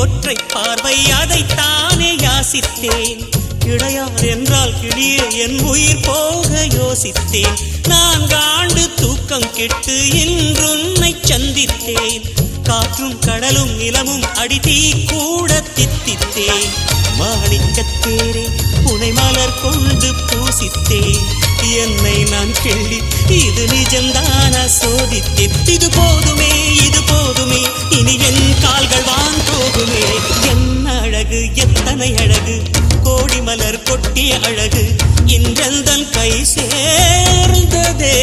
ஒற்றை பார்வை அதைத்தானே யாசித்தேன் கிடையார் என்றால் கிளியே என் உயிர் போக யோசித்தேன் நான்காண்டு தூக்கம் கெட்டு இன்றுன்னை சந்தித்தேன் காற்றும் கடலும் நிலமும் அடிதீ கூட தித்தித்தேன் மாணிக்கத்தேரே புனை மலர் கொண்டு பூசித்தேன் என்னை நான் கிள்ளி இது நிஜம்தானா சோதித்தேன் இது போதுமே இது போதுமே இனி என் கால்கள் வான் போகுமே என்ன அழகு எத்தனை அழகு கோடி மலர் கொட்டிய அழகு இன்றெந்தன் கை சேர்ந்ததே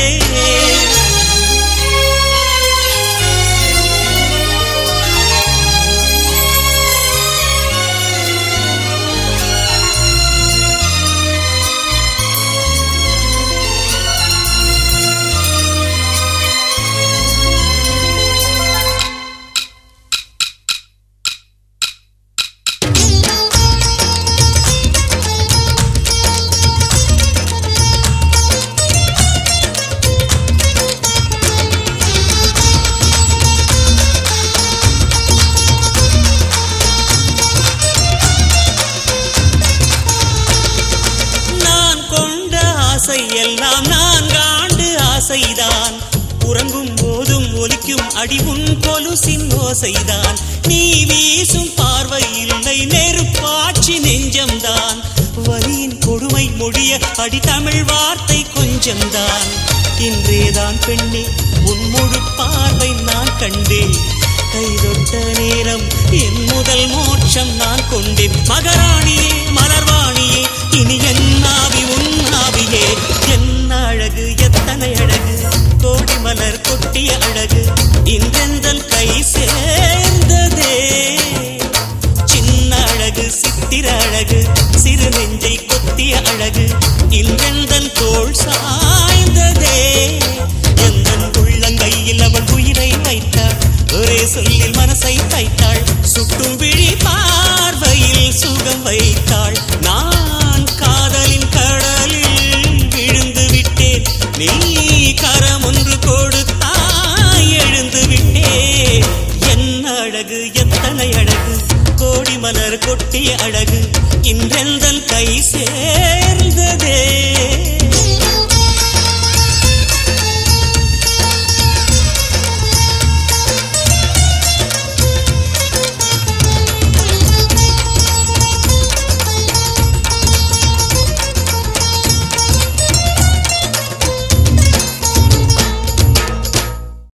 நான் கொண்ட ஆசை எல்லாம் நான்காண்டு ஆசைதான் உறங்கும் போதும் ஒலிக்கும் அடி உன் கொலுசின் ஓசைதான் நீ வீசும் பார்வை இல்லை நெருப்பாட்சி நெஞ்சம்தான் வலியின் கொடுமை மொழிய அடி தமிழ் வார்த்தை கொஞ்சம்தான் இன்றேதான் பெண்ணே உன் முழு பார்வை நான் கண்டேன் கைதொட்ட நேரம் என் முதல் மோட்சம் நான் கொண்டேன் மகராணியே மலர்வாணியே இனி என் ஆவி உன் ஆவியே என்ன அழகு எத்தனை அழகு கோடி மலர் கொட்டிய அழகு இன்றெந்தன் கை சேர்ந்ததே சின்ன அழகு சித்திர அழகு சிறு நெஞ்சை கொத்திய அழகு இன்றெந்தன் தோள் சாய்ந்ததே எந்தன் உள்ளங்கையில் அவள் உயிரை வைத்தாள் ஒரே சொல்லில் மனசை வைத்தாள் சுட்டும் விழி பார்வையில் சுகம் வைத்தாள் நான் காதலின் கடலில் விழுந்து விட்டேன் நீ கரம் ஒன்று கொடுத்தாய் எழுந்து விட்டேன் என்ன அழகு எத்தனை அழகு கோடி மலர் கொட்டிய அழகு இன்றெந்தன் கை சே